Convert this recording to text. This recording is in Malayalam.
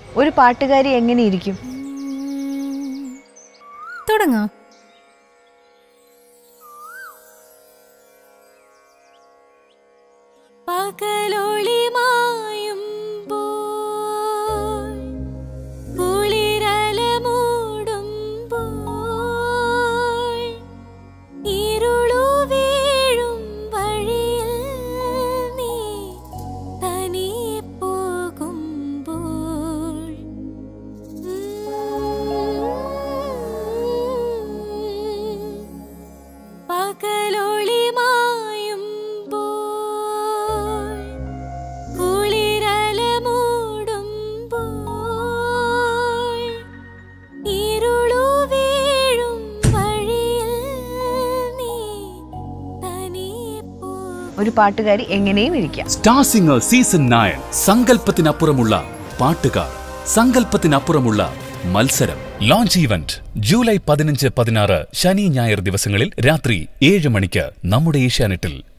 ഒരു പാട്ടുകാരി എങ്ങനെ ഇരിക്കും തുടങ്ങാം പകലൊളി മായുമ്പോൾ കുളിരല മൂടുമ്പോൾ ഇരുളു വീഴും വഴിയിൽ നീ തനിയെ പോകുമ്പോൾ പകലൊളി മായുമ്പോൾ കുളിരല മൂടുമ്പോൾ ഇരുളു വീഴും വഴിയിൽ നീ തനിയെ പോകും ഒരു പാട്ടുകാരി എങ്ങനെയും ഇരിക്കാം സ്റ്റാർ സിംഗർ സീസൺ നയൻ സങ്കല്പത്തിനപ്പുറമുള്ള പാട്ടുകാർ സങ്കല്പത്തിനപ്പുറമുള്ള മത്സരം ലോഞ്ച് ഈവന്റ് ജൂലൈ പതിനഞ്ച് പതിനാറ് ശനി ഞായർ ദിവസങ്ങളിൽ രാത്രി ഏഴ് മണിക്ക് നമ്മുടെ ഏഷ്യാനെറ്റിൽ